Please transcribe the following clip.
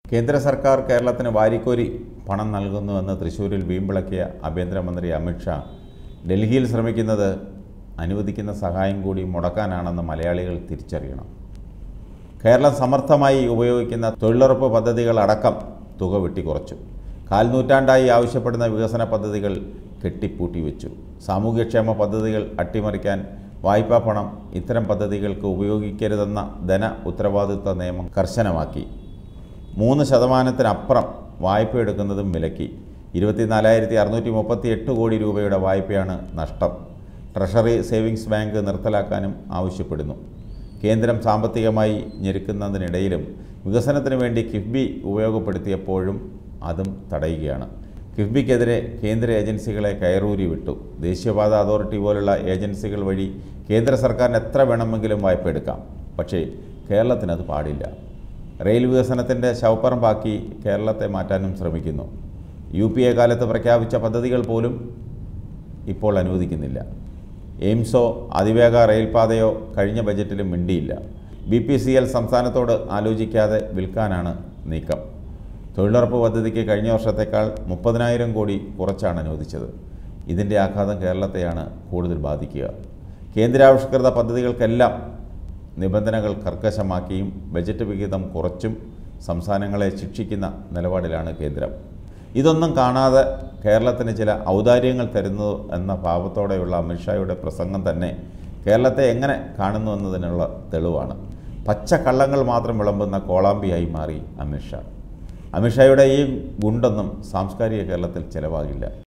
കേന്ദ്ര സർക്കാർ കേരളത്തിന് വാരിക്കോരി പണം നൽകുന്നുവെന്ന് തൃശ്ശൂരിൽ വീമ്പിളക്കിയ ആഭ്യന്തരമന്ത്രി അമിത്ഷാ ഡൽഹിയിൽ ശ്രമിക്കുന്നത് അനുവദിക്കുന്ന സഹായം കൂടി മുടക്കാനാണെന്ന് മലയാളികൾ തിരിച്ചറിയണം കേരളം സമർത്ഥമായി ഉപയോഗിക്കുന്ന തൊഴിലുറപ്പ് പദ്ധതികളടക്കം തുക വെട്ടിക്കുറച്ചു കാൽനൂറ്റാണ്ടായി ആവശ്യപ്പെടുന്ന വികസന പദ്ധതികൾ കെട്ടിപ്പൂട്ടി വെച്ചു സാമൂഹ്യക്ഷേമ പദ്ധതികൾ അട്ടിമറിക്കാൻ വായ്പാ പണം ഇത്തരം പദ്ധതികൾക്ക് ഉപയോഗിക്കരുതെന്ന ധന ഉത്തരവാദിത്വ നിയമം കർശനമാക്കി മൂന്ന് ശതമാനത്തിനപ്പുറം വായ്പ എടുക്കുന്നതും വിലക്കി ഇരുപത്തിനാലായിരത്തി അറുന്നൂറ്റി മുപ്പത്തി എട്ട് കോടി രൂപയുടെ വായ്പയാണ് നഷ്ടം ട്രഷറി സേവിങ്സ് ബാങ്ക് നിർത്തലാക്കാനും ആവശ്യപ്പെടുന്നു കേന്ദ്രം സാമ്പത്തികമായി ഞെരുക്കുന്നതിനിടയിലും വികസനത്തിന് വേണ്ടി കിഫ്ബി ഉപയോഗപ്പെടുത്തിയപ്പോഴും അതും തടയുകയാണ് കിഫ്ബിക്കെതിരെ കേന്ദ്ര ഏജൻസികളെ കയറൂരി വിട്ടു ദേശീയപാത അതോറിറ്റി പോലുള്ള ഏജൻസികൾ വഴി കേന്ദ്ര സർക്കാരിന് എത്ര വേണമെങ്കിലും വായ്പ എടുക്കാം പക്ഷേ കേരളത്തിനത് പാടില്ല റെയിൽ വികസനത്തിൻ്റെ ശവപ്പറമ്പാക്കി കേരളത്തെ മാറ്റാനും ശ്രമിക്കുന്നു യു പി എ കാലത്ത് പ്രഖ്യാപിച്ച പദ്ധതികൾ പോലും ഇപ്പോൾ അനുവദിക്കുന്നില്ല എയിംസോ അതിവേഗ റെയിൽപാതയോ കഴിഞ്ഞ ബജറ്റിലും മിണ്ടിയില്ല ബി പി സി എൽ സംസ്ഥാനത്തോട് ആലോചിക്കാതെ വിൽക്കാനാണ് നീക്കം തൊഴിലുറപ്പ് പദ്ധതിക്ക് കഴിഞ്ഞ വർഷത്തേക്കാൾ മുപ്പതിനായിരം കോടി കുറച്ചാണ് അനുവദിച്ചത് ഇതിൻ്റെ ആഘാതം കേരളത്തെയാണ് കൂടുതൽ ബാധിക്കുക കേന്ദ്രാവിഷ്കൃത പദ്ധതികൾക്കെല്ലാം നിബന്ധനകൾ കർക്കശമാക്കിയും ബജറ്റ് വിഹിതം കുറച്ചും സംസ്ഥാനങ്ങളെ ശിക്ഷിക്കുന്ന നിലപാടിലാണ് കേന്ദ്രം ഇതൊന്നും കാണാതെ കേരളത്തിന് ചില ഔദാര്യങ്ങൾ തരുന്നു എന്ന ഭാവത്തോടെയുള്ള അമിത്ഷായുടെ പ്രസംഗം തന്നെ കേരളത്തെ എങ്ങനെ കാണുന്നു എന്നതിനുള്ള തെളിവാണ് പച്ചക്കള്ളങ്ങൾ മാത്രം വിളമ്പുന്ന കോളാമ്പിയായി മാറി അമിത്ഷാ അമിത്ഷായുടെ ഈ ഗുണ്ടൊന്നും സാംസ്കാരിക കേരളത്തിൽ ചിലവാകില്ല